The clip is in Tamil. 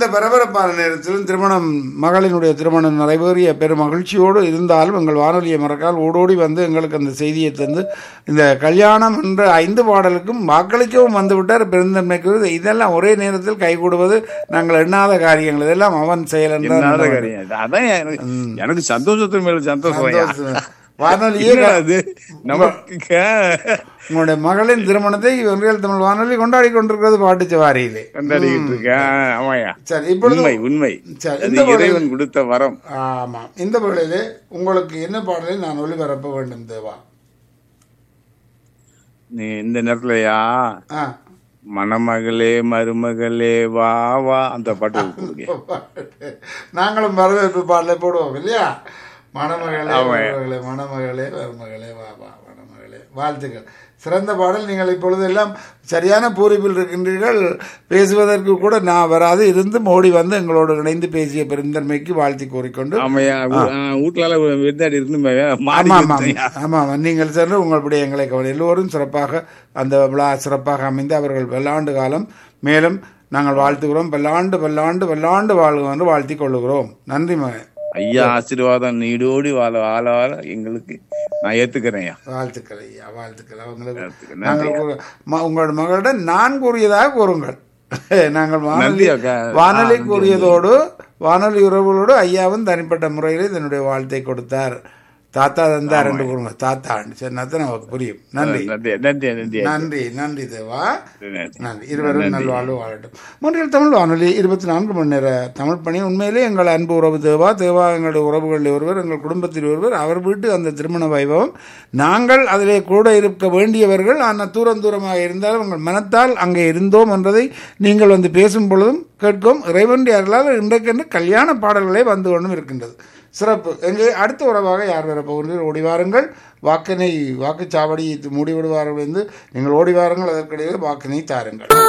பரபரப்பான நேரத்திலும் திருமணம் மகளினுடைய திருமணம் நிறைவேறிய பெரும் மகிழ்ச்சியோடு இருந்தாலும் எங்கள் வானொலியை மறக்கால் ஓடோடி வந்து எங்களுக்கு அந்த செய்தியை தந்து இந்த கல்யாணம் என்ற ஐந்து பாடலுக்கும் வாக்களிக்கவும் வந்துவிட்டார் பெருந்தன்மைக்கு இதெல்லாம் ஒரே நேரத்தில் கைகூடுவது நாங்கள் எண்ணாத காரியங்கள் இதெல்லாம் அவன் செயல் என்றால் என்னாத நல்லது. காரியம் அதான் எனக்கு எனக்கு சந்தோஷத்து மேல சந்தோஷம் ஐயா. சந்தோஷம். வானொலியே என்னடா அது நமக்கு க- உங்களுடைய மகளின் திருமணத்தை ஒன்றியல் தமிழ் வானொலி கொண்டாடி கொண்டிருக்கிறது பாட்டு வாரியிலே கொண்டாடிக்கிட்டு இருக்கேன் ஆமாயா சரி இப்பொழுது உண்மை உண்மை சரி, அது இந்த பாடல் இறைவன் கொடுத்த வரம் ஆமாம் இந்த வேளையிலே உங்களுக்கு என்ன பாடலை நான் ஒளிபரப்ப வேண்டும் தேவா நீ இந்த நேரத்துலயா ஆ மணமகளே மருமகளே வா வா அந்த பாட்டு கொடுங்க நாங்களும் வரவேற்பு பாடலை போடுவோம் இல்லையா மணமகளே ஆமாம். மருமகளே மணமகளே மருமகளே வா வா மணமகளே வாழ்த்துக்கள் சிறந்த பாடல் நீங்கள் இப்பொழுது எல்லாம் சரியான பூரிப்பில் இருக்கின்றீர்கள் பேசுவதற்கு கூட நான் வராது இருந்து மோடி வந்து எங்களோடு இணைந்து பேசிய பெருந்தன்மைக்கு வாழ்த்தி கூறிக்கொண்டு ஆமையா வீட்டுல விருந்தாடி இருந்து மாறி ஆமாம் ஆமாம் வந்துட்டேன்யா. ஆமாம் நீங்கள் சென்று உங்களுடைய எங்களை கவலை எல்லோரும் சிறப்பாக அந்த விழா சிறப்பாக அமைந்து அவர்கள் பல்லாண்டு காலம் மேலும் நாங்கள் வாழ்த்துகிறோம் பல்லாண்டு பல்லாண்டு பல்லாண்டு வாழ்க என்று வாழ்த்திக் கொள்ளுகிறோம் நன்றி மகன் ஐயா ஆசீர்வாதம் நீடோடி வாழ வாழ வாழ எங்களுக்கு நான் ஏத்துக்கிறேன்யா வாழ்த்துக்கள் ஐயா வாழ்த்துக்கள் அவங்களுக்கு வாழ்த்துக்கள். நாங்கள் கூறு- ம- உங்கள் மகளிடம் நான் கூறியதாக கூறுங்கள் நாங்கள் வானொலி நன்றி அக்கா. வானொலி கூறியதோடு வானொலி உறவுகளோடு ஐயாவும் தனிப்பட்ட முறையில் தன்னுடைய வாழ்த்தை கொடுத்தார் தாத்தா தந்தார் என்று கூறுங்க தாத்தா சரி நத்த நமக்கு புரியும் நன்றி நன்றி நன்றி நன்றி நன்றி நன்றி தேவா நன்றி. நன்றி இருவரும் நல்வாழ்வு வாழட்டும் மூன்றில் தமிழ் வானொலி இருபத்தி நான்கு மணி நேர தமிழ் பணி உண்மையிலே எங்கள் அன்பு உறவு தேவா தேவா எங்களுடைய உறவுகளில் ஒருவர் எங்கள் குடும்பத்தில் ஒருவர் அவர் வீட்டு அந்த திருமண வைபவம் நாங்கள் அதிலே கூட இருக்க வேண்டியவர்கள் ஆனால் தூரம் தூரமாக இருந்தாலும் உங்கள் மனத்தால் அங்கே இருந்தோம் என்பதை நீங்கள் வந்து பேசும் பொழுதும் கேட்கும் இறைவனுடைய அருளால் இன்றைக்கென்று கல்யாண பாடல்களே வந்து கொண்டும் இருக்கின்றது சிறப்பு எங்கே அடுத்த உறவாக யார் வரப்போகிறீர்கள் ஓடி வாருங்கள் வாக்கினை வாக்குச்சாவடி மூடி விடுவார்கள் என்று நீங்கள் ஓடி வாருங்கள் அதற்கிடையே வாக்கினை தாருங்கள்